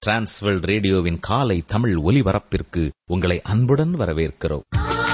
Transworld ரேடியோவின் காலை தமிழ் ஒலிபரப்பிற்கு உங்களை அன்புடன் வரவேற்கிறோம்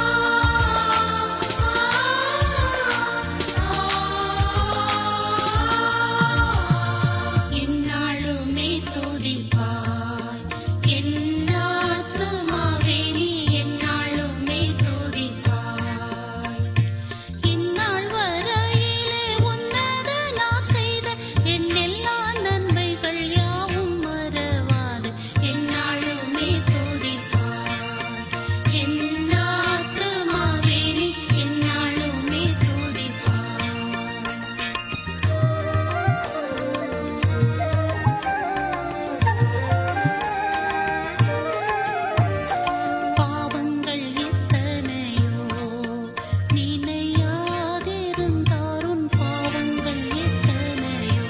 என்னாலுமே துதிப்பாய் என் ஆத்துமாவே நீ என்னாலுமே துதிப்பாய் இந்நாள் வரையிலே உன்னத நான் செய்த என் எல்லா நன்மைகள் யாவும் மறவாது என்னாலுமே துதிப்பாய் என் ஆத்துமாவே நீ என்னாலுமே துதிப்பாய் பாவங்கள் எத்தனையோ நினையாதிருந்தாருன் பாவங்கள் எத்தனையோ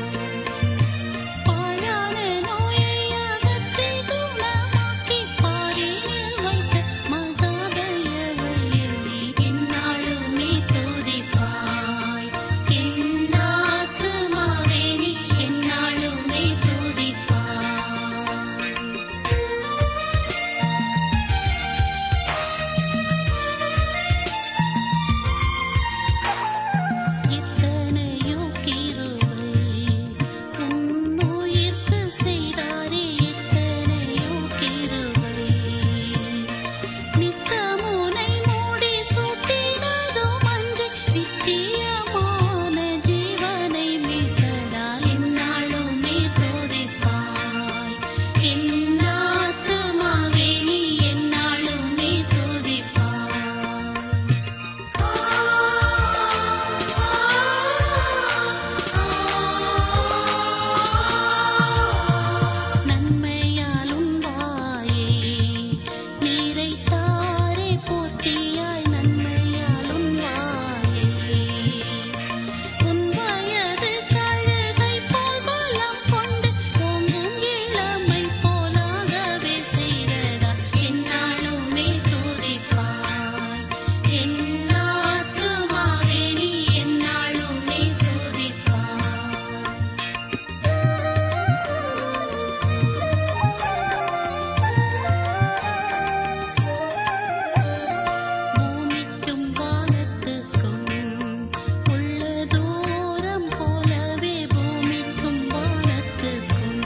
பாழான நோயை அகற்றி குணமாக்கி பாரியில் வைத்த மகாதயவள் எண்ணி எந்நாளுமே துதிப்பாய் என் ஆத்துமாவே நீ எந்நாளுமே துதிப்பாய் எத்தனையோ கிருபை உன்னுயிர்க்கு செய்தாரே எத்தனையோ கிருபை நித்தமுனை மூடி சுட்டினதும் அன்று நித்தியமான ஜீவனை மீட்டதால் எந்நாளுமே துதிப்பாய் என் ஆத்துமாவே நீ எந்நாளுமே துதிப்பாய் நன்மையால் உன்வாயே நீரைத்தாரே போற்றியாய் நன்மையால் உன்வாயே உன் வயது கழுதை போல் பலம் கொண்டு ஓங்கும் இளமை போலாகவே செய்ததா எந்நாளுமே துதிப்பாய் என் ஆத்துமாவே நீ எந்நாளுமே துதிப்பாய் பூமிக்கும் வானத்துக்கும் உள்ள தூரம் போலவே பூமிக்கும் வானத்துக்கும்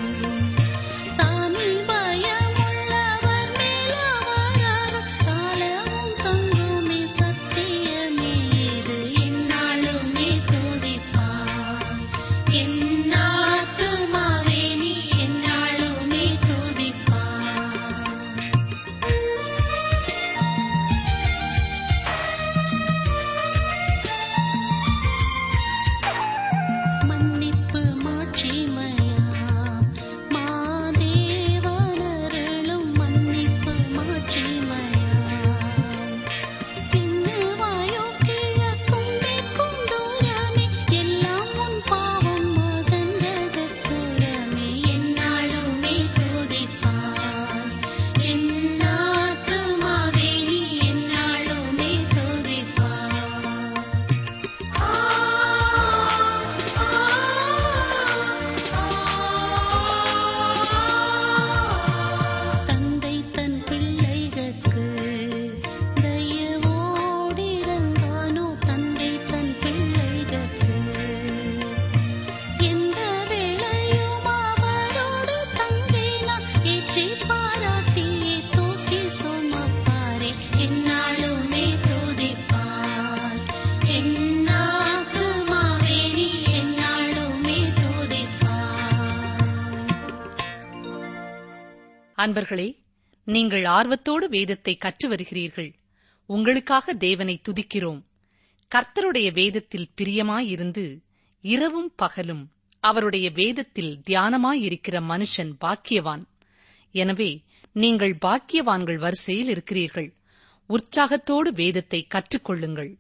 சாமி பயமுள்ளவர் மேலவராரும் சாலவும் தங்குமே சத்தியமே இது எந்நாளுமே துதிப்பாய் என் ஆத்துமாவே நீ எந்நாளுமே துதிப்பாய் மன்னிப்பு மாட்சிமயாம் மாதேவனருளும் மன்னிப்பு மாட்சிமயாம் பின்னுவாயோ கிழக்கும் மேற்கும் தூரமே எல்லாம் உன் பாவம் மகந்தது தூரமே எந்நாளுமே துதிப்பாய் என் ஆத்துமாவே நீ எந்நாளுமே துதிப்பாய் தந்தை தன் பிள்ளைகளுக்கு தயவோடிறங்கானோ தந்தை தன் பிள்ளைகளுக்கு எந்த வேளையும் அவரோடு தங்கினான் ஏற்றி பாராட்டியே தூக்கி சுமப்பாரே எந்நாளுமே துதிப்பாய் என்னாகுமாவே நீ எந்நாளுமே துதிப்பாய் அன்பர்களே நீங்கள் ஆர்வத்தோடு வேதத்தை கற்று வருகிறீர்கள் உங்களுக்காக தேவனை துதிக்கிறோம் கர்த்தருடைய வேதத்தில் பிரியமாயிருந்து இரவும் பகலும் அவருடைய வேதத்தில் தியானமாயிருக்கிற மனுஷன் பாக்கியவான் எனவே நீங்கள் பாக்கியவான்கள் வரிசையில் இருக்கிறீர்கள் உற்சாகத்தோடு வேதத்தை கற்றுக்கொள்ளுங்கள்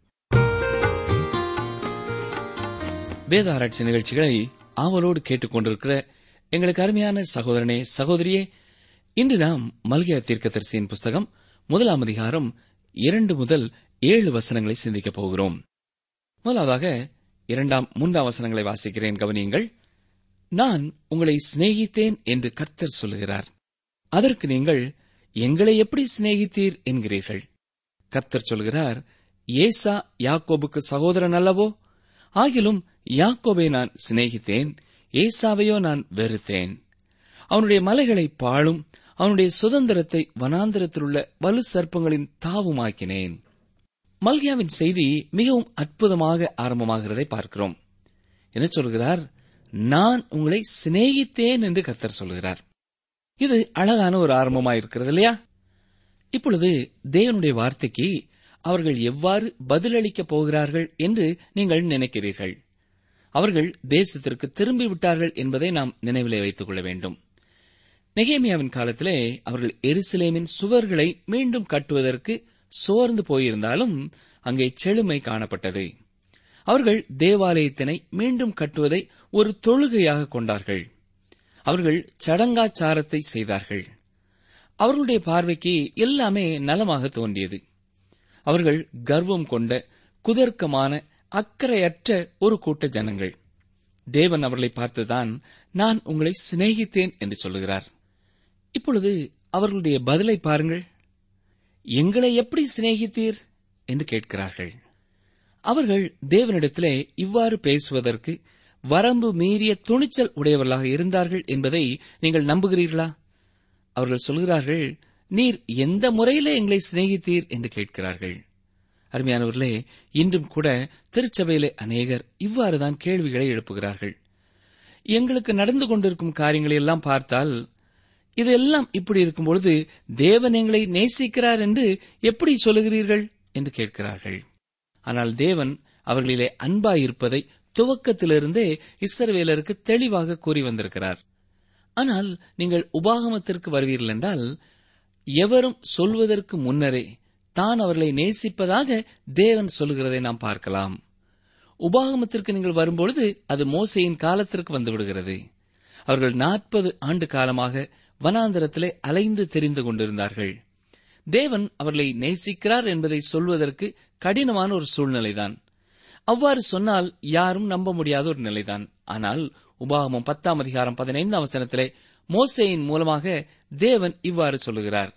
வேத ஆராய்ச்சி நிகழ்ச்சிகளை ஆவலோடு கேட்டுக்கொண்டிருக்கிற எங்களுக்கு அருமையான சகோதரனே சகோதரியே இன்று நாம் மல்கியா தீர்க்கதரிசியின் புஸ்தகம் முதலாம் அதிகாரம் இரண்டு முதல் ஏழு வசனங்களை சிந்திக்கப் போகிறோம் முதலாவதாக இரண்டாம் மூன்றாம் வசனங்களை வாசிக்கிறேன் கவனியுங்கள் நான் உங்களை சிநேகித்தேன் என்று கர்த்தர் சொல்லுகிறார் அதற்கு நீங்கள் எங்களை எப்படி சிநேகித்தீர் என்கிறீர்கள் கர்த்தர் சொல்கிறார் ஏசா யாக்கோபுக்கு சகோதரன் அல்லவோ ஆகிலும் யாக்கோபை நான் சிநேகித்தேன் ஏசாவையோ நான் வெறுத்தேன் அவனுடைய மலைகளை பாழும் அவனுடைய சுதந்திரத்தை வனாந்திரத்தில் உள்ள வலு சர்ப்பங்களின் தாவுமாக்கினேன் மல்கியாவின் செய்தி மிகவும் அற்புதமாக ஆரம்பமாகிறதை பார்க்கிறோம் என்ன சொல்கிறார் நான் உங்களை சிநேகித்தேன் என்று கர்த்தர் சொல்கிறார் இது அழகான ஒரு ஆரம்பமாயிருக்கிறது இல்லையா இப்பொழுது தேவனுடைய வார்த்தைக்கு அவர்கள் எவ்வாறு பதிலளிக்கப் போகிறார்கள் என்று நீங்கள் நினைக்கிறீர்கள் அவர்கள் தேசத்திற்கு திரும்பி விட்டார்கள் என்பதை நாம் நினைவிலே வைத்துக் கொள்ள வேண்டும் நெகேமியாவின் காலத்திலே அவர்கள் எருசலேமின் சுவர்களை மீண்டும் கட்டுவதற்கு சோர்ந்து போயிருந்தாலும் அங்கே செழுமை காணப்பட்டது அவர்கள் தேவாலயத்தினை மீண்டும் கட்டுவதை ஒரு தொழுகையாக கொண்டார்கள் அவர்கள் சடங்காச்சாரத்தை செய்தார்கள் அவர்களுடைய பார்வைக்கு எல்லாமே நலமாக தோன்றியது அவர்கள் கர்வம் கொண்ட குதர்க்கமான அக்கறையற்ற ஒரு கூட்ட ஜனங்கள் தேவன் அவர்களை பார்த்துதான் நான் உங்களை சிநேகித்தேன் என்று சொல்லுகிறார் இப்பொழுது அவர்களுடைய பதிலை பாருங்கள் எங்களை எப்படி சிநேகித்தீர் என்று கேட்கிறார்கள் அவர்கள் தேவனிடத்திலே இவ்வாறு பேசுவதற்கு வரம்பு மீறிய துணிச்சல் உடையவர்களாக இருந்தார்கள் என்பதை நீங்கள் நம்புகிறீர்களா அவர்கள் சொல்கிறார்கள் நீர் எந்த முறையிலே எங்களை சிநேகித்தீர் என்று கேட்கிறார்கள் அருமையானவர்களே இன்றும் கூட திருச்சபையிலே அநேகர் இவ்வாறுதான் கேள்விகளை எழுப்புகிறார்கள் எங்களுக்கு நடந்து கொண்டிருக்கும் காரியங்களை எல்லாம் பார்த்தால் இதெல்லாம் இப்படி இருக்கும் பொழுது தேவன் எங்களை நேசிக்கிறார் என்று எப்படி சொல்லுகிறீர்கள் என்று கேட்கிறார்கள் ஆனால் தேவன் அவர்களிலே அன்பாயிருப்பதை துவக்கத்திலிருந்தே இஸ்ரவேலருக்கு தெளிவாக கூறி வந்திருக்கிறார் ஆனால் நீங்கள் உபாகமத்திற்கு வருவீர்கள் என்றால் எவரும் சொல்வதற்கு முன்னரே தான் அவர்களை நேசிப்பதாக தேவன் சொல்லுகிறதை நாம் பார்க்கலாம் உபாகமத்திற்கு நீங்கள் வரும்பொழுது அது மோசையின் காலத்திற்கு வந்துவிடுகிறது அவர்கள் நாற்பது ஆண்டு காலமாக வனாந்தரத்திலே அலைந்து தெரிந்து கொண்டிருந்தார்கள் தேவன் அவர்களை நேசிக்கிறார் என்பதை சொல்வதற்கு கடினமான ஒரு சூழ்நிலைதான் அவ்வாறு சொன்னால் யாரும் நம்ப முடியாத ஒரு நிலைதான் ஆனால் உபாகமம் பத்தாம் அதிகாரம் பதினைந்தாம் வசனத்திலே மோசையின் மூலமாக தேவன் இவ்வாறு சொல்லுகிறார்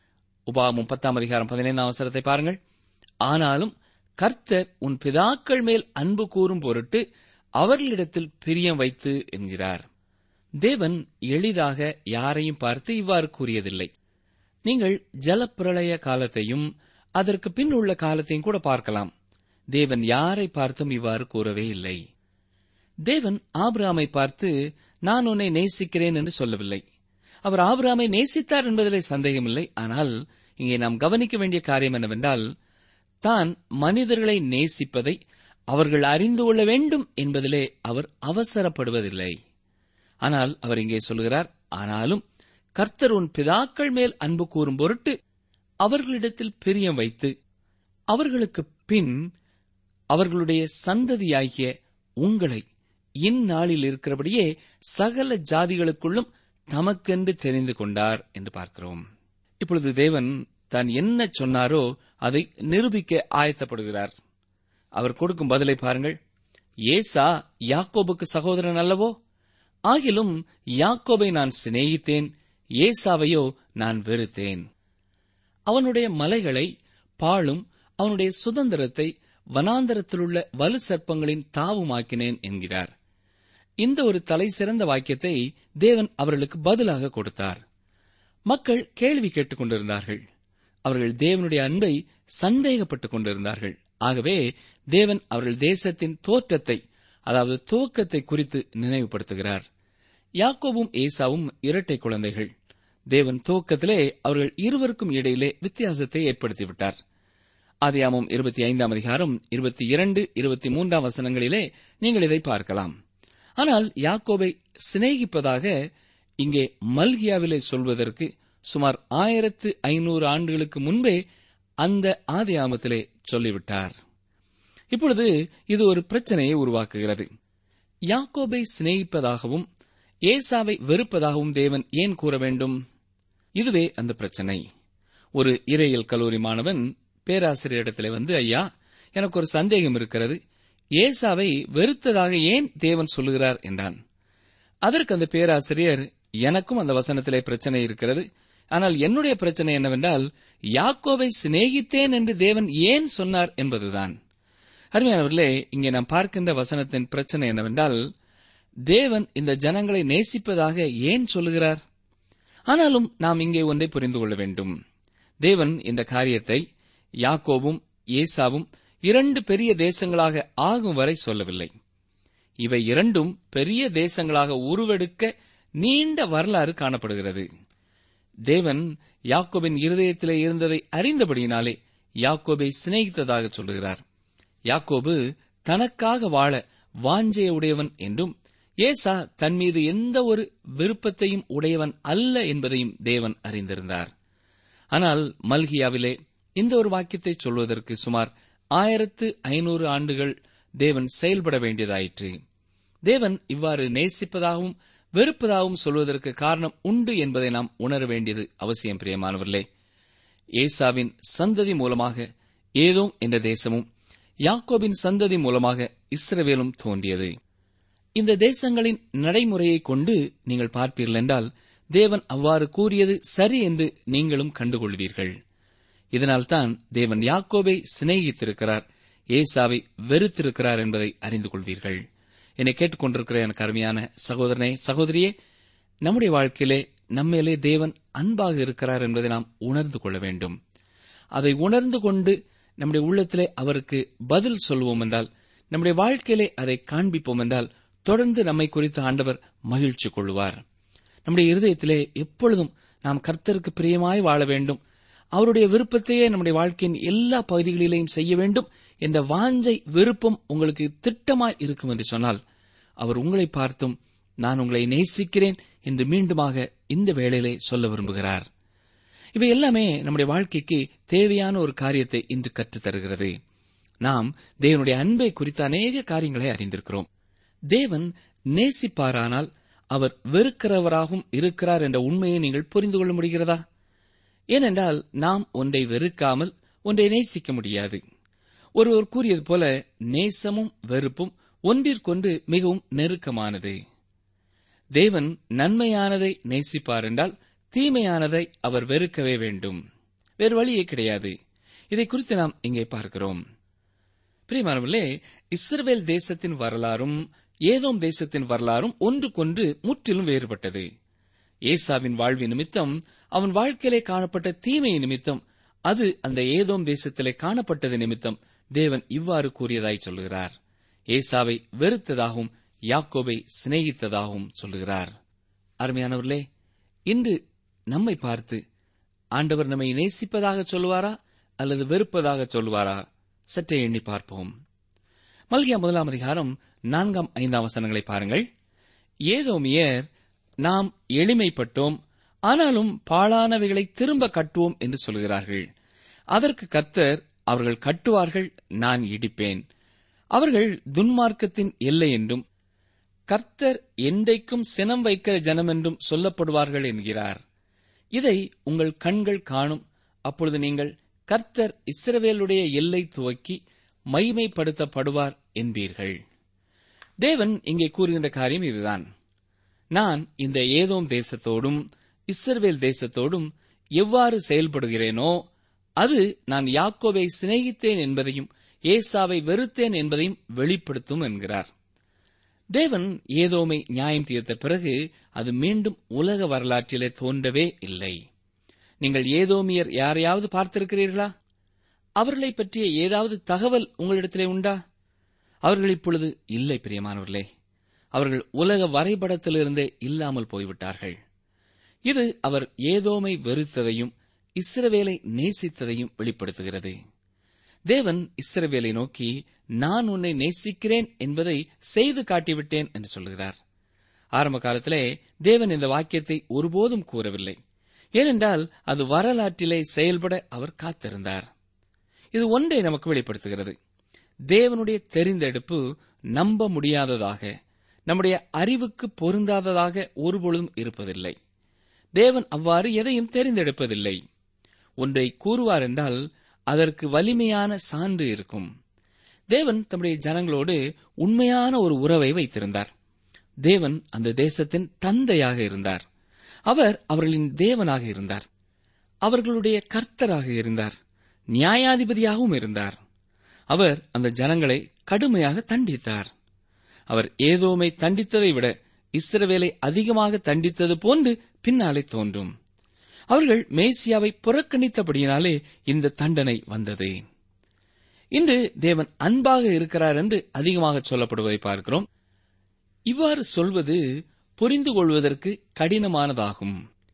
உபாகமம் பத்தாம் அதிகாரம் பதினைந்தாம் அவசரத்தை பாருங்கள் ஆனாலும் கர்த்தர் உன் பிதாக்கள் மேல் அன்பு கூறும் பொருட்டு அவர்களிடத்தில் பிரியம் வைத்து என்கிறார் தேவன் எளிதாக யாரையும் பார்த்து இவ்வாறு கூறியதில்லை நீங்கள் ஜலப்பிரளய காலத்தையும் அதற்கு பின் உள்ள காலத்தையும் கூட பார்க்கலாம் தேவன் யாரை பார்த்தும் இவ்வாறு கூறவே இல்லை தேவன் ஆபிராமை பார்த்து நான் உன்னை நேசிக்கிறேன் என்று சொல்லவில்லை அவர் ஆபிராமை நேசித்தார் என்பதிலே சந்தேகமில்லை ஆனால் இங்கே நாம் கவனிக்க வேண்டிய காரியம் என்னவென்றால் தான் மனிதர்களை நேசிப்பதை அவர்கள் அறிந்து கொள்ள வேண்டும் என்பதிலே அவர் அவசரப்படுவதில்லை ஆனால் அவர் இங்கே சொல்கிறார் ஆனாலும் கர்த்தர் உன் பிதாக்கள் மேல் அன்பு கூறும் பொருட்டு அவர்களிடத்தில் பிரியம் வைத்து அவர்களுக்கு பின் அவர்களுடைய சந்ததியாகிய உங்களை இந்நாளில் இருக்கிறபடியே சகல ஜாதிகளுக்குள்ளும் தமக்கென்று தெரிந்து கொண்டார் என்று பார்க்கிறோம் இப்பொழுது தேவன் தான் என்ன சொன்னாரோ அதை நிரூபிக்க ஆயத்தப்படுகிறார் அவர் கொடுக்கும் பதிலை பாருங்கள் ஏசா யாக்கோபுக்கு சகோதரன் அல்லவோ ஆகிலும் யாக்கோபை நான் சிநேகித்தேன் ஏசாவையோ நான் வெறுத்தேன் அவனுடைய மலைகளை பாழும் அவனுடைய சுதந்திரத்தை வனாந்தரத்திலுள்ள வலு சர்ப்பங்களின் தாவுமாக்கினேன் என்கிறார் இந்த ஒரு தலை சிறந்த வாக்கியத்தை தேவன் அவர்களுக்கு பதிலாக கொடுத்தார் மக்கள் கேள்வி கேட்டுக் கொண்டிருந்தார்கள் அவர்கள் தேவனுடைய அன்பை சந்தேகப்பட்டுக் கொண்டிருந்தார்கள் ஆகவே தேவன் அவர்கள் தேசத்தின் தோற்றத்தை அதாவது துவக்கத்தை குறித்து நினைவுபடுத்துகிறார் யாக்கோபும் ஏசாவும் இரட்டை குழந்தைகள் தேவன் துவக்கத்திலே அவர்கள் இருவருக்கும் இடையிலே வித்தியாசத்தை ஏற்படுத்திவிட்டார் ஆதியாமம் இருபத்தி ஐந்தாம் அதிகாரம் இருபத்தி இரண்டு இருபத்தி மூன்றாம் வசனங்களிலே நீங்கள் இதை பார்க்கலாம் ஆனால் யாக்கோபை சிநேகிப்பதாக இங்கே மல்கியாவிலே சொல்வதற்கு சுமார் ஆயிரத்து ஐநூறு ஆண்டுகளுக்கு முன்பே அந்த ஆதியாமத்திலே சொல்லிவிட்டார் இப்பொழுது இது ஒரு பிரச்சனையை உருவாக்குகிறது யாக்கோபை சிநேகிப்பதாகவும் ஏசாவை வெறுப்பதாகவும் தேவன் ஏன் கூற வேண்டும் இதுவே அந்த பிரச்சனை ஒரு இறையியல் கல்லூரி மாணவன் பேராசிரியரிடத்திலே வந்து ஐயா எனக்கு ஒரு சந்தேகம் இருக்கிறது ஏசாவை வெறுத்ததாக ஏன் தேவன் சொல்லுகிறார் என்றான் அதற்கு அந்த பேராசிரியர் எனக்கும் அந்த வசனத்திலே பிரச்சனை இருக்கிறது ஆனால் என்னுடைய பிரச்சனை என்னவென்றால் யாக்கோவை சிநேகித்தேன் என்று தேவன் ஏன் சொன்னார் என்பதுதான் அருமையானவர்களே இங்கே நாம் பார்க்கின்ற வசனத்தின் பிரச்சனை என்னவென்றால் தேவன் இந்த ஜனங்களை நேசிப்பதாக ஏன் சொல்லுகிறார் ஆனாலும் நாம் இங்கே ஒன்றை புரிந்து கொள்ள வேண்டும் தேவன் இந்த காரியத்தை யாக்கோவும் ஏசாவும் இரண்டு பெரிய தேசங்களாக ஆகும் வரை சொல்லவில்லை இவை இரண்டும் பெரிய தேசங்களாக உருவெடுக்க நீண்ட வரலாறு காணப்படுகிறது தேவன் யாக்கோபின் இருதயத்திலே இருந்ததை அறிந்தபடியினாலே யாக்கோபை சிநேகித்ததாக சொல்லுகிறார் யாக்கோபு தனக்காக வாழ வாஞ்சைய உடையவன் என்றும் ஏசா தன் மீது எந்த ஒரு விருப்பத்தையும் உடையவன் அல்ல என்பதையும் தேவன் அறிந்திருந்தார் ஆனால் மல்கியாவிலே இந்த ஒரு வாக்கியத்தை சொல்வதற்கு சுமார் ஆயிரத்து ஐநூறு ஆண்டுகள் தேவன் செயல்பட வேண்டியதாயிற்று தேவன் இவ்வாறு நேசிப்பதாகவும் வெறுப்பதாகவும் சொல்வதற்கு காரணம் உண்டு என்பதை நாம் உணர வேண்டியது அவசியம் பிரியமானவர்களே ஏசாவின் சந்ததி மூலமாக ஏதோம் என்ற தேசமும் யாக்கோபின் சந்ததி மூலமாக இஸ்ரவேலும் தோன்றியது இந்த தேசங்களின் நடைமுறையை கொண்டு நீங்கள் பார்ப்பீர்கள் என்றால் தேவன் அவ்வாறு கூறியது சரி என்று நீங்களும் கண்டுகொள்வீர்கள் இதனால்தான் தேவன் யாக்கோபை சிநேகித்திருக்கிறார் ஏசாவை வெறுத்திருக்கிறார் என்பதை அறிந்து கொள்வீர்கள் என்னை கேட்டுக்கொண்டிருக்கிற எனக்கு அருமையான சகோதரனே சகோதரியே நம்முடைய வாழ்க்கையிலே நம்மேலே தேவன் அன்பாக இருக்கிறார் என்பதை நாம் உணர்ந்து கொள்ள வேண்டும் அதை உணர்ந்து கொண்டு நம்முடைய உள்ளத்திலே அவருக்கு பதில் சொல்வோம் என்றால் நம்முடைய வாழ்க்கையிலே அதை காண்பிப்போம் என்றால் தொடர்ந்து நம்மை குறித்து ஆண்டவர் மகிழ்ச்சி கொள்வார் நம்முடைய இருதயத்திலே எப்பொழுதும் நாம் கர்த்தருக்கு பிரியமாய் வாழ வேண்டும் அவருடைய விருப்பத்தையே நம்முடைய வாழ்க்கையின் எல்லா பகுதிகளிலேயும் செய்ய வேண்டும் என்ற வாஞ்சை விருப்பம் உங்களுக்கு திட்டமாய் இருக்கும் என்று சொன்னால் அவர் உங்களை பார்த்தும் நான் உங்களை நேசிக்கிறேன் என்று மீண்டுமாக இந்த வேளையிலே சொல்ல விரும்புகிறார் இவை எல்லாமே நம்முடைய வாழ்க்கைக்கு தேவையான ஒரு காரியத்தை இன்று கற்றுத் தருகிறது நாம் தேவனுடைய அன்பை குறித்த அநேக காரியங்களை அறிந்திருக்கிறோம் தேவன் நேசிப்பாரானால் அவர் வெறுக்கிறவராகவும் இருக்கிறார் என்ற உண்மையை நீங்கள் புரிந்து கொள்ள முடிகிறதா ஏனென்றால் நாம் ஒன்றை வெறுக்காமல் ஒன்றை நேசிக்க முடியாது ஒருவர் கூறியது போல நேசமும் வெறுப்பும் ஒன்றிற்கொன்று மிகவும் நெருக்கமானது தேவன் நன்மையானதை நேசிப்பார் என்றால் தீமையானதை அவர் வெறுக்கவே வேண்டும் வேறு வழியே கிடையாது இதை குறித்து நாம் இங்கே பார்க்கிறோம் பிரியமானவர்களே இஸ்ரவேல் தேசத்தின் வரலாறும் ஏதோம் தேசத்தின் வரலாறும் ஒன்றுக்கொன்று முற்றிலும் வேறுபட்டது ஏசாவின் வாழ்வி நிமித்தம் அவன் வாழ்க்கையிலே காணப்பட்ட தீமை நிமித்தம் அது அந்த ஏதோம் தேசத்திலே காணப்பட்டது நிமித்தம் தேவன் இவ்வாறு கூறியதாய் சொல்லுகிறார் ஏசாவை வெறுத்ததாகவும் யாக்கோபை சிநேகித்ததாகவும் சொல்லுகிறார் அருமையானவர்களே இன்று நம்மை பார்த்து ஆண்டவர் நம்மை நேசிப்பதாக சொல்லுவாரா அல்லது வெறுப்பதாக சொல்லுவாரா சற்றே எண்ணி பார்ப்போம் மல்கியா முதலாம் அதிகாரம் நான்காம் ஐந்தாம் வசனங்களை பாருங்கள் ஏதோமியர் நாம் எளிமைப்பட்டோம் ஆனாலும் பாழானவைகளை திரும்ப கட்டுவோம் என்று சொல்கிறார்கள் அதற்கு கர்த்தர் அவர்கள் கட்டுவார்கள் நான் இடிப்பேன் அவர்கள் துன்மார்க்கத்தின் எல்லை என்றும் கர்த்தர் என்றைக்கும் சினம் வைக்கிற ஜனம் என்றும் சொல்லப்படுவார்கள் என்கிறார் இதை உங்கள் கண்கள் காணும் அப்பொழுது நீங்கள் கர்த்தர் இஸ்ரவேலுடைய எல்லை துவக்கி மைமைப்படுத்தப்படுவார் என்பீர்கள் தேவன் இங்கே கூறுகின்ற காரியம் இதுதான் நான் இந்த ஏதோம் தேசத்தோடும் இஸ்ரவேல் தேசத்தோடும் எவ்வாறு செயல்படுகிறேனோ அது நான் யாக்கோவை சிநேகித்தேன் என்பதையும் ஏசாவை வெறுத்தேன் என்பதையும் வெளிப்படுத்தும் என்கிறார் தேவன் ஏதோமை நியாயம் தீர்த்த பிறகு அது மீண்டும் உலக வரலாற்றிலே தோன்றவே இல்லை நீங்கள் ஏதோமியர் யாரையாவது பார்த்திருக்கிறீர்களா அவர்களை பற்றிய ஏதாவது தகவல் உங்களிடத்திலே உண்டா அவர்கள் இப்பொழுது இல்லை பிரியமானவர்களே அவர்கள் உலக வரைபடத்திலிருந்தே இல்லாமல் போய்விட்டார்கள் இது அவர் ஏதோமை வெறுத்ததையும் இஸ்ரவேலை நேசித்ததையும் வெளிப்படுத்துகிறது தேவன் இஸ்ரவேலை நோக்கி நான் உன்னை நேசிக்கிறேன் என்பதை செய்து காட்டிவிட்டேன் என்று சொல்கிறார் ஆரம்ப காலத்திலே தேவன் இந்த வாக்கியத்தை ஒருபோதும் கூறவில்லை ஏனென்றால் அது வரலாற்றிலே செயல்பட அவர் காத்திருந்தார் இது ஒன்றை நமக்கு வெளிப்படுத்துகிறது தேவனுடைய தெரிந்தெடுப்பு நம்ப முடியாததாக நம்முடைய அறிவுக்கு பொருந்தாததாக ஒருபொழுதும் இருப்பதில்லை தேவன் அவ்வாறு எதையும் தெரிந்தெடுப்பதில்லை ஒன்றை கூறுவார் என்றால் அதற்கு வலிமையான சான்று இருக்கும் தேவன் தம்முடைய ஜனங்களோடு உண்மையான ஒரு உறவை வைத்திருந்தார் தேவன் அந்த தேசத்தின் தந்தையாக இருந்தார் அவர் அவர்களின் தேவனாக இருந்தார் அவர்களுடைய கர்த்தராக இருந்தார் நியாயாதிபதியாகவும் இருந்தார் அவர் அந்த ஜனங்களை கடுமையாக தண்டித்தார் அவர் ஏதோமை தண்டித்ததை விட இஸ்ரவேலை அதிகமாக தண்டித்தது போன்று பின்னாலே தோன்றும் அவர்கள் மேசியாவை புறக்கணித்தபடியினாலே இந்த தண்டனை வந்தது இன்று தேவன் அன்பாக இருக்கிறார் என்று அதிகமாக சொல்லப்படுவதை பார்க்கிறோம் இவ்வாறு சொல்வது புரிந்து கொள்வதற்கு கடினமானதாகும்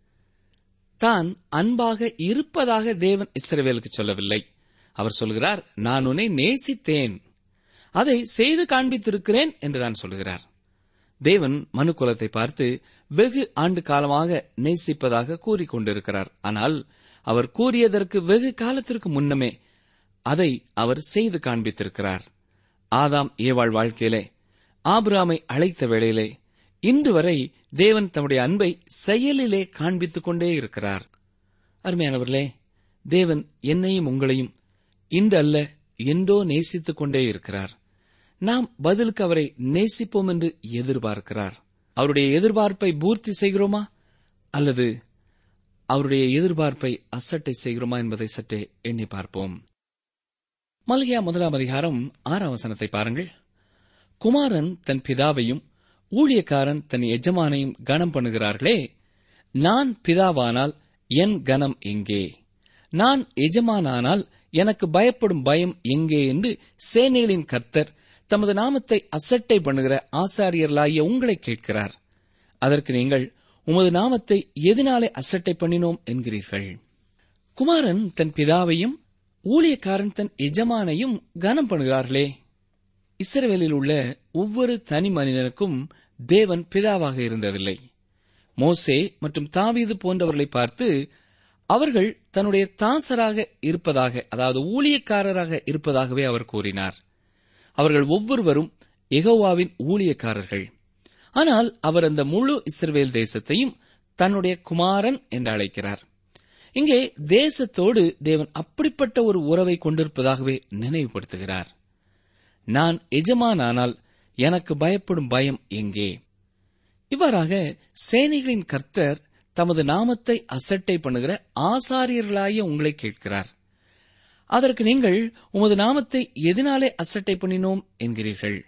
தான் அன்பாக இருப்பதாக தேவன் இஸ்ரவேலுக்கு சொல்லவில்லை அவர் சொல்கிறார் நான் உன்னை நேசித்தேன் அதை செய்து காண்பித்திருக்கிறேன் என்று தான் சொல்கிறார் தேவன் மனு குலத்தை பார்த்து வெகு ஆண்டு காலமாக நேசிப்பதாக கூறிக்கொண்டிருக்கிறார் ஆனால் அவர் கூறியதற்கு வெகு காலத்திற்கு முன்னமே அதை அவர் செய்து காண்பித்திருக்கிறார் ஆதாம் ஏவாள் வாழ்க்கையிலே ஆபிராமை அழைத்த வேளையிலே இன்று வரை தேவன் தம்முடைய அன்பை செயலிலே காண்பித்துக் கொண்டே இருக்கிறார் அருமையானவர்களே தேவன் என்னையும் உங்களையும் இன்று அல்ல என்றோ நேசித்துக் கொண்டே இருக்கிறார் நாம் பதிலுக்கு அவரை நேசிப்போம் என்று எதிர்பார்க்கிறார் அவருடைய எதிர்பார்ப்பை பூர்த்தி செய்கிறோமா அல்லது அவருடைய எதிர்பார்ப்பை அசட்டை செய்கிறோமா என்பதை சற்றே எண்ணி பார்ப்போம் மல்கியா முதலாம் அதிகாரம் ஆறாம் வசனத்தை பாருங்கள் குமாரன் தன் பிதாவையும் ஊழியக்காரன் தன் எஜமானையும் கனம் பண்ணுகிறார்களே நான் பிதாவானால் என் கனம் எங்கே நான் எஜமானானால் எனக்கு பயப்படும் பயம் எங்கே என்று சேனைகளின் கர்த்தர் தமது நாமத்தை அசட்டை பண்ணுகிற ஆசாரியர்களாகிய உங்களை கேட்கிறார் அதற்கு நீங்கள் உமது நாமத்தை எதனாலே அசட்டை பண்ணினோம் என்கிறீர்கள் குமாரன் தன் பிதாவையும் ஊழியக்காரன் தன் எஜமானையும் கனம் பண்ணுகிறார்களே இஸ்ரவேலில் உள்ள ஒவ்வொரு தனி மனிதனுக்கும் தேவன் பிதாவாக இருந்ததில்லை மோசே மற்றும் தாவீது போன்றவர்களை பார்த்து அவர்கள் தன்னுடைய தாசராக இருப்பதாக அதாவது ஊழியக்காரராக இருப்பதாகவே அவர் கூறினார் அவர்கள் ஒவ்வொருவரும் எகோவாவின் ஊழியக்காரர்கள் ஆனால் அவர் அந்த முழு இஸ்ரவேல் தேசத்தையும் தன்னுடைய குமாரன் என்று அழைக்கிறார் இங்கே தேசத்தோடு தேவன் அப்படிப்பட்ட ஒரு உறவை கொண்டிருப்பதாகவே நினைவுபடுத்துகிறார் நான் எஜமானானால் எனக்கு பயப்படும் பயம் எங்கே இவ்வாறாக சேனைகளின் கர்த்தர் தமது நாமத்தை அசட்டை பண்ணுகிற ஆசாரியர்களாய உங்களை கேட்கிறார் அதற்கு நீங்கள் உமது நாமத்தை எதனாலே அசட்டை பண்ணினோம் என்கிறீர்கள்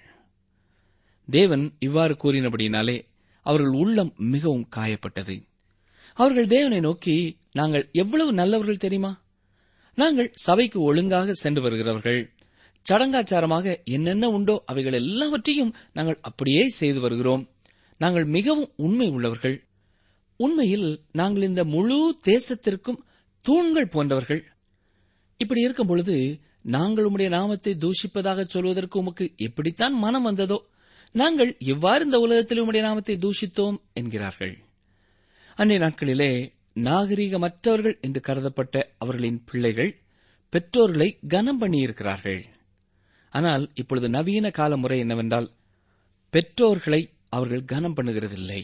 தேவன் இவ்வாறு கூறினபடியினாலே அவர்கள் உள்ளம் மிகவும் காயப்பட்டது அவர்கள் தேவனை நோக்கி நாங்கள் எவ்வளவு நல்லவர்கள் தெரியுமா நாங்கள் சபைக்கு ஒழுங்காக சென்று வருகிறவர்கள் சடங்காச்சாரமாக என்னென்ன உண்டோ அவைகள் எல்லாவற்றையும் நாங்கள் அப்படியே செய்து வருகிறோம் நாங்கள் மிகவும் உண்மை உள்ளவர்கள் உண்மையில் நாங்கள் இந்த முழு தேசத்திற்கும் தூண்கள் போன்றவர்கள் இப்படி இருக்கும் பொழுது நாங்கள் உம்முடைய நாமத்தை தூஷிப்பதாக சொல்வதற்கு உமக்கு எப்படித்தான் மனம் வந்ததோ நாங்கள் எவ்வாறு இந்த உலகத்தில் உம்முடைய நாமத்தை தூஷித்தோம் என்கிறார்கள் அன்றைய நாட்களிலே நாகரீகமற்றவர்கள் என்று கருதப்பட்ட அவர்களின் பிள்ளைகள் பெற்றோர்களை கனம் பண்ணியிருக்கிறார்கள் ஆனால் இப்பொழுது நவீன கால முறை என்னவென்றால் பெற்றோர்களை அவர்கள் கனம் பண்ணுகிறதில்லை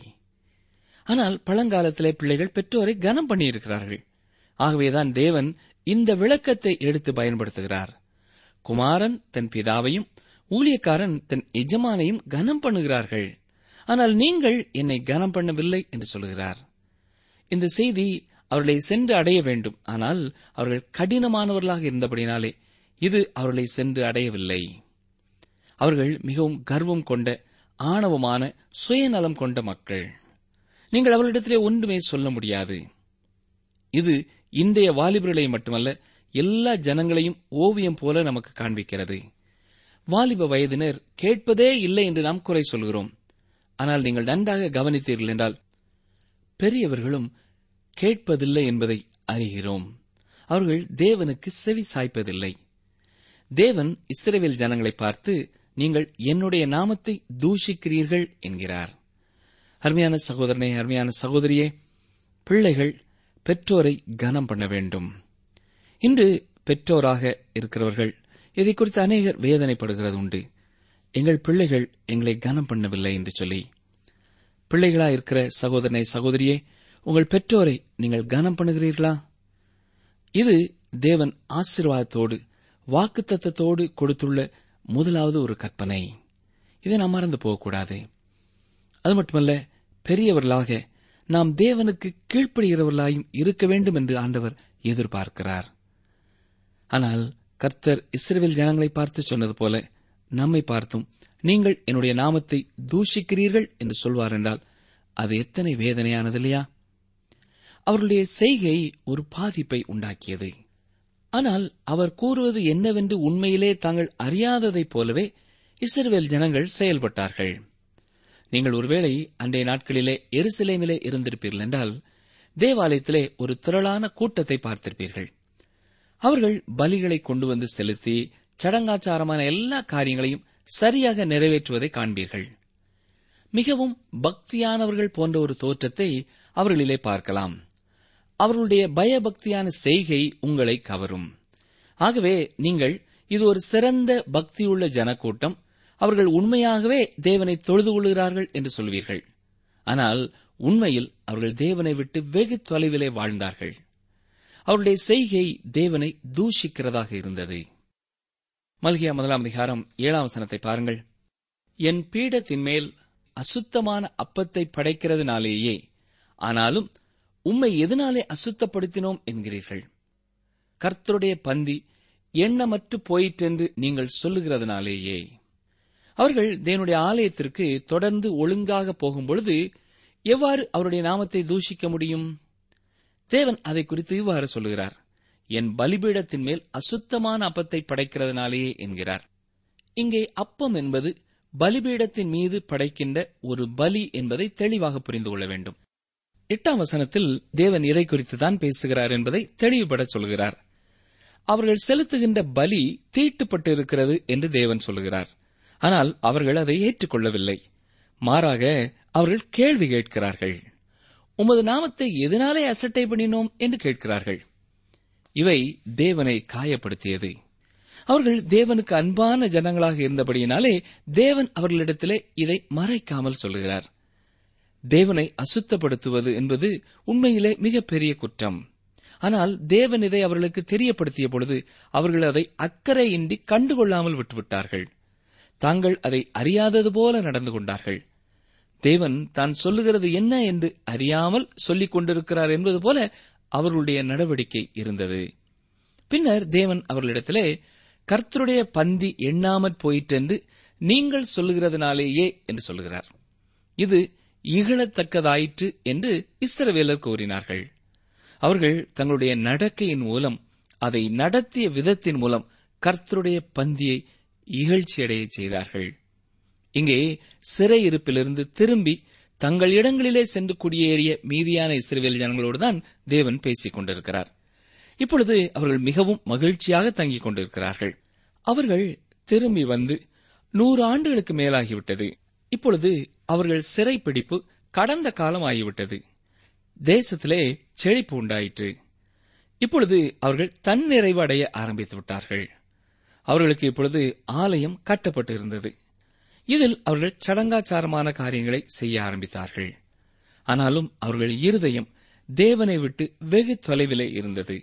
ஆனால் பழங்காலத்திலே பிள்ளைகள் பெற்றோரை கனம் பண்ணியிருக்கிறார்கள் ஆகவேதான் தேவன் இந்த விளக்கத்தை எடுத்து பயன்படுத்துகிறார் குமாரன் தன் பிதாவையும் ஊழியக்காரன் தன் எஜமானையும் கனம் பண்ணுகிறார்கள் ஆனால் நீங்கள் என்னை கனம் பண்ணவில்லை என்று சொல்கிறார் இந்த செய்தி அவர்களை சென்று அடைய வேண்டும் ஆனால் அவர்கள் கடினமானவர்களாக இருந்தபடினாலே இது அவர்களை சென்று அடையவில்லை அவர்கள் மிகவும் கர்வம் கொண்ட ஆணவமான சுயநலம் கொண்ட மக்கள் நீங்கள் அவர்களிடத்திலே ஒன்றுமே சொல்ல முடியாது இது இன்றைய வாலிபர்களை மட்டுமல்ல எல்லா ஜனங்களையும் ஓவியம் போல நமக்கு காண்பிக்கிறது வாலிப வயதினர் கேட்பதே இல்லை என்று நாம் குறை சொல்கிறோம் ஆனால் நீங்கள் நன்றாக கவனித்தீர்கள் என்றால் பெரியவர்களும் கேட்பதில்லை என்பதை அறிகிறோம் அவர்கள் தேவனுக்கு செவி சாய்ப்பதில்லை தேவன் இஸ்ரவேல் ஜனங்களை பார்த்து நீங்கள் என்னுடைய நாமத்தை தூஷிக்கிறீர்கள் என்கிறார் அருமையான சகோதரனே அருமையான சகோதரியே பிள்ளைகள் பெற்றோரை கனம் பண்ண வேண்டும் இன்று பெற்றோராக இருக்கிறவர்கள் இதை குறித்து அநேகர் வேதனைப்படுகிறது உண்டு எங்கள் பிள்ளைகள் எங்களை கனம் பண்ணவில்லை என்று சொல்லி பிள்ளைகளா இருக்கிற சகோதரனை சகோதரியே உங்கள் பெற்றோரை நீங்கள் கனம் பண்ணுகிறீர்களா இது தேவன் ஆசீர்வாதத்தோடு வாக்குத்தத்தோடு கொடுத்துள்ள முதலாவது ஒரு கற்பனை இதை நாம் மறந்து போகக்கூடாது அது மட்டுமல்ல பெரியவர்களாக நாம் தேவனுக்கு கீழ்ப்படுகிறவர்களாயும் இருக்க வேண்டும் என்று ஆண்டவர் எதிர்பார்க்கிறார் ஆனால் கர்த்தர் இஸ்ரவேல் ஜனங்களை பார்த்து சொன்னது போல நம்மை பார்த்தும் நீங்கள் என்னுடைய நாமத்தை தூஷிக்கிறீர்கள் என்று சொல்வார் என்றால் அது எத்தனை வேதனையானது இல்லையா அவர்களுடைய செய்கை ஒரு பாதிப்பை உண்டாக்கியது ஆனால் அவர் கூறுவது என்னவென்று உண்மையிலே தாங்கள் அறியாததைப் போலவே இஸ்ரவேல் ஜனங்கள் செயல்பட்டார்கள் நீங்கள் ஒருவேளை அன்றைய நாட்களிலே எருசலேமிலே இருந்திருப்பீர்கள் என்றால் தேவாலயத்திலே ஒரு திரளான கூட்டத்தை பார்த்திருப்பீர்கள் அவர்கள் பலிகளை கொண்டு வந்து செலுத்தி சடங்காச்சாரமான எல்லா காரியங்களையும் சரியாக நிறைவேற்றுவதை காண்பீர்கள் மிகவும் பக்தியானவர்கள் போன்ற ஒரு தோற்றத்தை அவர்களிலே பார்க்கலாம் அவர்களுடைய பயபக்தியான செய்கை உங்களை கவரும் ஆகவே நீங்கள் இது ஒரு சிறந்த பக்தியுள்ள ஜனக்கூட்டம் அவர்கள் உண்மையாகவே தேவனை தொழுது கொள்கிறார்கள் என்று சொல்வீர்கள் ஆனால் உண்மையில் அவர்கள் தேவனை விட்டு வெகு தொலைவிலே வாழ்ந்தார்கள் அவருடைய செய்கை தேவனை தூஷிக்கிறதாக இருந்தது மல்கியா முதலாம் அதிகாரம் ஏழாம் வசனத்தை பாருங்கள் என் பீடத்தின் மேல் அசுத்தமான அப்பத்தை படைக்கிறதுனாலேயே ஆனாலும் உம்மை எதனாலே அசுத்தப்படுத்தினோம் என்கிறீர்கள் கர்த்தருடைய பந்தி எண்ணமற்று போயிற்றென்று நீங்கள் சொல்லுகிறதுனாலேயே அவர்கள் தேவனுடைய ஆலயத்திற்கு தொடர்ந்து ஒழுங்காக போகும்பொழுது எவ்வாறு அவருடைய நாமத்தை தூஷிக்க முடியும் தேவன் அதை குறித்து இவ்வாறு சொல்லுகிறார் என் பலிபீடத்தின் மேல் அசுத்தமான அப்பத்தை படைக்கிறதுனாலேயே என்கிறார் இங்கே அப்பம் என்பது பலிபீடத்தின் மீது படைக்கின்ற ஒரு பலி என்பதை தெளிவாக புரிந்து கொள்ள வேண்டும் எட்டாம் வசனத்தில் தேவன் இறை குறித்து தான் பேசுகிறார் என்பதை தெளிவுபட சொல்கிறார் அவர்கள் செலுத்துகின்ற பலி தீட்டுப்பட்டு இருக்கிறது என்று தேவன் சொல்லுகிறார் ஆனால் அவர்கள் அதை ஏற்றுக்கொள்ளவில்லை மாறாக அவர்கள் கேள்வி கேட்கிறார்கள் உமது நாமத்தை எதனாலே அசட்டை பண்ணினோம் என்று கேட்கிறார்கள் இவை தேவனை காயப்படுத்தியது அவர்கள் தேவனுக்கு அன்பான ஜனங்களாக இருந்தபடியினாலே தேவன் அவர்களிடத்திலே இதை மறைக்காமல் சொல்லுகிறார் தேவனை அசுத்தப்படுத்துவது என்பது உண்மையிலே மிகப்பெரிய குற்றம் ஆனால் தேவன் இதை அவர்களுக்கு தெரியப்படுத்திய பொழுது அவர்கள் அதை அக்கறையின்றி கண்டுகொள்ளாமல் விட்டுவிட்டார்கள் தாங்கள் அதை அறியாதது போல நடந்து கொண்டார்கள் தேவன் தான் சொல்லுகிறது என்ன என்று அறியாமல் சொல்லிக் கொண்டிருக்கிறார் என்பது போல அவர்களுடைய நடவடிக்கை இருந்தது பின்னர் தேவன் அவர்களிடத்திலே கர்த்தருடைய பந்தி எண்ணாமற் போயிற்றென்று நீங்கள் சொல்லுகிறதுனாலேயே என்று சொல்லுகிறார் இது இகழத்தக்கதாயிற்று என்று இஸ்ரவேலர் கூறினார்கள் அவர்கள் தங்களுடைய நடக்கையின் மூலம் அதை நடத்திய விதத்தின் மூலம் கர்த்தருடைய பந்தியை இகழ்ச்சியடைய செய்தார்கள் இங்கே சிறையிருப்பிலிருந்து திரும்பி தங்கள் இடங்களிலே சென்று குடியேறிய மீதியான இஸ்ரேல் ஜனங்களோடுதான் தேவன் பேசிக் கொண்டிருக்கிறார் இப்பொழுது அவர்கள் மிகவும் மகிழ்ச்சியாக தங்கிக் கொண்டிருக்கிறார்கள் அவர்கள் திரும்பி வந்து நூறு ஆண்டுகளுக்கு மேலாகிவிட்டது இப்பொழுது அவர்கள் சிறைப்பிடிப்பு கடந்த காலம் ஆகிவிட்டது தேசத்திலே செழிப்பு உண்டாயிற்று இப்பொழுது அவர்கள் தன்னிறைவு அடைய ஆரம்பித்து விட்டார்கள் அவர்களுக்கு இப்பொழுது ஆலயம் கட்டப்பட்டு இருந்தது இதில் அவர்கள் சடங்காச்சாரமான காரியங்களை செய்ய ஆரம்பித்தார்கள் ஆனாலும் அவர்கள் இருதயம் தேவனை விட்டு வெகு தொலைவிலே இருந்தது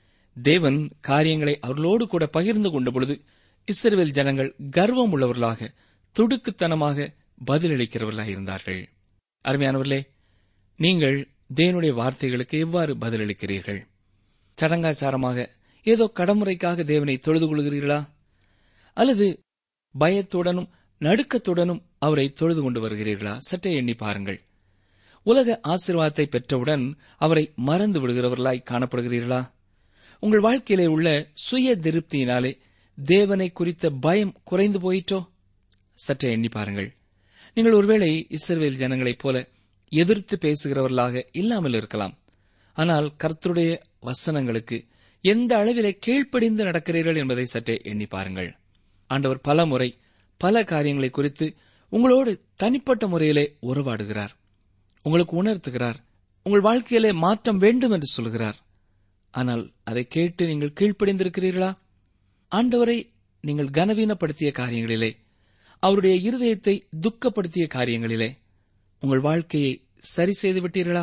தேவன் காரியங்களை அவர்களோடு கூட பகிர்ந்து கொண்ட பொழுது இஸ்ரேல் ஜனங்கள் கர்வம் உள்ளவர்களாக துடுக்குத்தனமாக பதிலளிக்கிறவர்களாக இருந்தார்கள் அருமையானவர்களே நீங்கள் தேவனுடைய வார்த்தைகளுக்கு எவ்வாறு பதிலளிக்கிறீர்கள் சடங்காச்சாரமாக ஏதோ கடமுறைக்காக தேவனை தொழுது கொள்கிறீர்களா அல்லது பயத்துடனும் நடுக்கத்துடனும் அவரை தொழுது கொண்டு வருகிறீர்களா சற்றே எண்ணி பாருங்கள் உலக ஆசீர்வாதத்தை பெற்றவுடன் அவரை மறந்து விடுகிறவர்களாய் காணப்படுகிறீர்களா உங்கள் வாழ்க்கையிலே உள்ள சுய திருப்தியினாலே தேவனை குறித்த பயம் குறைந்து போயிற்றோ சற்றே எண்ணி பாருங்கள் நீங்கள் ஒருவேளை இஸ்ரவேல் ஜனங்களைப் போல எதிர்த்து பேசுகிறவர்களாக இல்லாமல் இருக்கலாம் ஆனால் கர்த்தருடைய வசனங்களுக்கு எந்த அளவிலே கீழ்ப்படிந்து நடக்கிறீர்கள் என்பதை சற்றே எண்ணி பாருங்கள் ஆண்டவர் பல முறை பல காரியங்களை குறித்து உங்களோடு தனிப்பட்ட முறையிலே உறவாடுகிறார் உங்களுக்கு உணர்த்துகிறார் உங்கள் வாழ்க்கையிலே மாற்றம் வேண்டும் என்று சொல்கிறார் ஆனால் அதை கேட்டு நீங்கள் கீழ்ப்படிந்திருக்கிறீர்களா ஆண்டவரை நீங்கள் கனவீனப்படுத்திய காரியங்களிலே அவருடைய இருதயத்தை துக்கப்படுத்திய காரியங்களிலே உங்கள் வாழ்க்கையை சரி செய்து விட்டீர்களா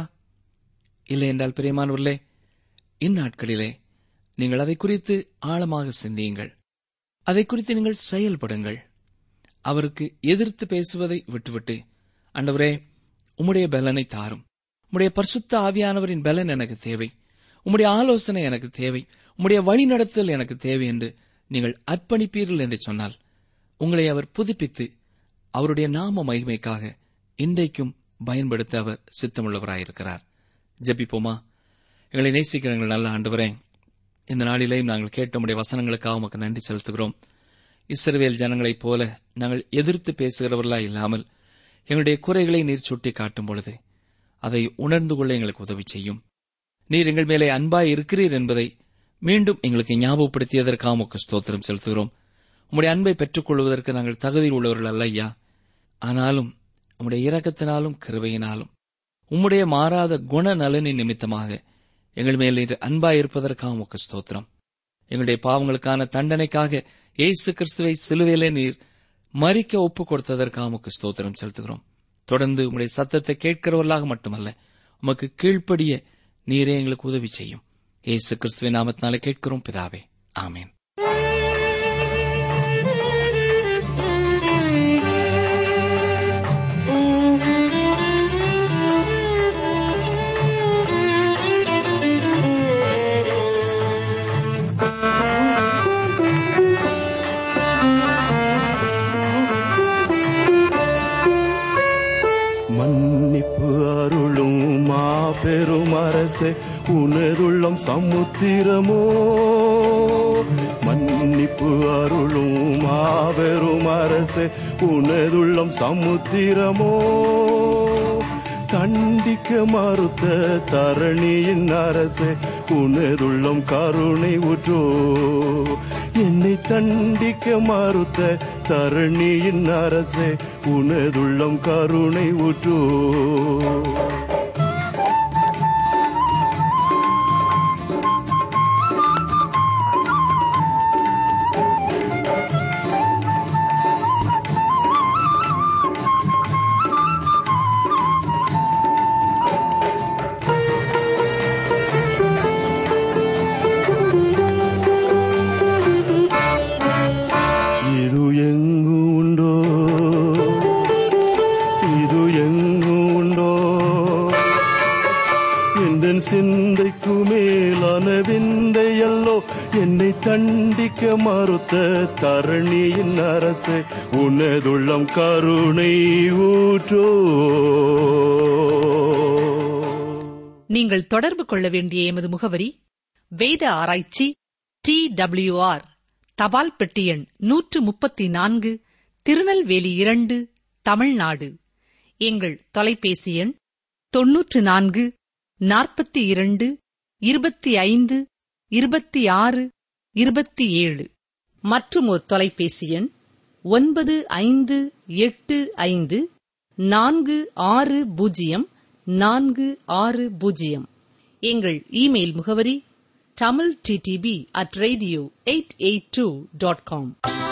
இல்லை என்றால் பிரியமானவர்களே இந்நாட்களிலே நீங்கள் அதை குறித்து ஆழமாக சிந்தியுங்கள் அதை குறித்து நீங்கள் செயல்படுங்கள் அவருக்கு எதிர்த்து பேசுவதை விட்டுவிட்டு ஆண்டவரே உம்முடைய பலனை தாரும் உம்முடைய பரிசுத்த ஆவியானவரின் பலன் எனக்கு தேவை உம்முடைய ஆலோசனை எனக்கு தேவை உம்முடைய வழிநடத்தல் எனக்கு தேவை என்று நீங்கள் அர்ப்பணிப்பீர்கள் என்று சொன்னால் உங்களை அவர் புதுப்பித்து அவருடைய நாம மகிமைக்காக இன்றைக்கும் பயன்படுத்த அவர் சித்தமுள்ளவராயிருக்கிறார் ஜெபிப்போமா எங்களை நேசிக்கிற எங்கள் நல்ல ஆண்டவரே இந்த நாளிலேயும் நாங்கள் கேட்ட உடைய வசனங்களுக்காக உமக்கு நன்றி செலுத்துகிறோம் இஸ்ரவேல் ஜனங்களைப் போல நாங்கள் எதிர்த்து பேசுகிறவர்களா இல்லாமல் எங்களுடைய குறைகளை நீர் சுட்டி காட்டும் பொழுது அதை உணர்ந்து கொள்ள எங்களுக்கு உதவி செய்யும் நீர் எங்கள் மேலே அன்பாய் இருக்கிறீர் என்பதை மீண்டும் எங்களுக்கு ஞாபகப்படுத்தியதற்காக உமக்கு ஸ்தோத்திரம் செலுத்துகிறோம் உம்முடைய அன்பை பெற்றுக் கொள்வதற்கு நாங்கள் தகுதியில் உள்ளவர்கள் அல்ல ஐயா ஆனாலும் உம்முடைய இரக்கத்தினாலும் கிருபையினாலும் உம்முடைய மாறாத குண நலனின் நிமித்தமாக எங்கள் மேல் நீர் அன்பாய் இருப்பதற்காக உமக்கு ஸ்தோத்திரம் எங்களுடைய பாவங்களுக்கான தண்டனைக்காக இயேசு கிறிஸ்துவை சிலுவையிலே நீர் மறிக்க ஒப்புக் கொடுத்ததற்காக உமக்கு ஸ்தோத்திரம் செலுத்துகிறோம் தொடர்ந்து உம்முடைய சத்தத்தை கேட்கிறவர்களாக மட்டுமல்ல உமக்கு கீழ்ப்படிய நீரே எங்களுக்கு உதவி செய்யும் இயேசு கிறிஸ்துவின் நாமத்தினாலே கேட்கிறோம் பிதாவே ஆமேன் மன்னிப்பு அருளும் மாபெரும் அரசே உனதுள்ளம் சமுத்திரமோ மன்னிப்பு அருளும் மாபெரும் அரசே உனதுள்ளம் சமுத்திரமோ தண்டிக்க மறுத்த தரணியின் அரசே உனதுள்ளம் கருணை ஊற்றோ என்னை தண்டிக்க மறுத்த தரணியின் அரசே உனதுள்ளம் கருணை ஊற்றோ இது எங்கு உண்டோ இது எங்கு உண்டோ எந்த சிந்தைக்கு மேலான விந்தையல்லோ என்னை தண்டிக்க மறுத்த தரணியின் அரசே உனதுள்ளம் கருணை ஊற்றோ நீங்கள் தொடர்பு கொள்ள வேண்டிய எமது முகவரி வேத ஆராய்ச்சி டி ஆர் தபால் பெட்டி எண் நூற்று முப்பத்தி நான்கு திருநெல்வேலி இரண்டு தமிழ்நாடு எங்கள் தொலைபேசி எண் தொன்னூற்று நான்கு நாற்பத்தி இரண்டு இருபத்தி ஐந்து இருபத்தி ஆறு இருபத்தி ஏழு மற்றும் ஒரு தொலைபேசி எண் ஒன்பது ஐந்து எட்டு ஐந்து நான்கு ஆறு பூஜ்ஜியம் நான்கு ஆறு பூஜ்ஜியம் எங்கள் இமெயில் முகவரி Tamil DTP at radio eight eight two dot com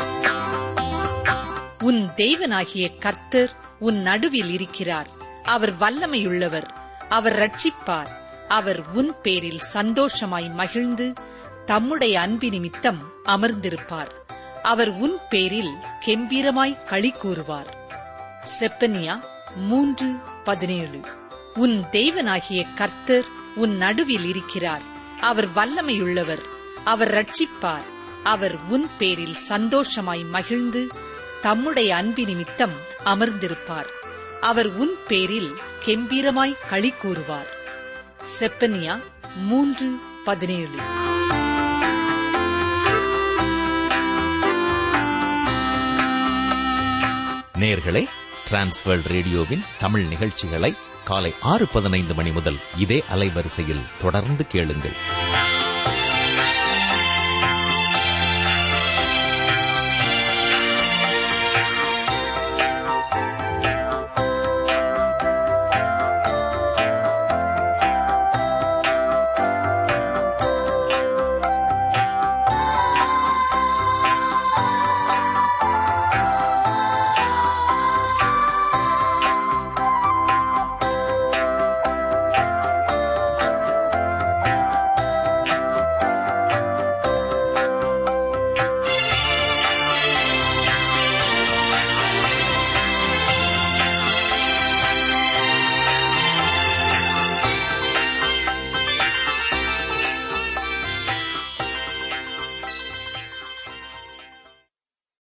உன் தேவனாகிய கர்த்தர் உன் நடுவில் இருக்கிறார் அவர் வல்லமையுள்ளவர் அவர் ரட்சிப்பார் அவர் உன் பேரில் சந்தோஷமாய் மகிழ்ந்து தம்முடைய அன்பி நிமித்தம் அமர்ந்திருப்பார் அவர் உன் பேரில் கெம்பீரமாய் களி கூறுவார் செப்பனியா மூன்று பதினேழு உன் தேவனாகிய கர்த்தர் உன் நடுவில் இருக்கிறார் அவர் வல்லமையுள்ளவர் அவர் ரட்சிப்பார் அவர் உன் பேரில் சந்தோஷமாய் மகிழ்ந்து தம்முடைய அன்பி நிமித்தம் அமர்ந்திருப்பார் அவர் உன் பேரில் கெம்பீரமாய் களி கூறுவார் செப்பனியா மூன்று பதினேழு நேர்களே டிரான்ஸ்வேர்ல்ட் ரேடியோவின் தமிழ் நிகழ்ச்சிகளை காலை ஆறு பதினைந்து மணி முதல் இதே அலைவரிசையில் தொடர்ந்து கேளுங்கள்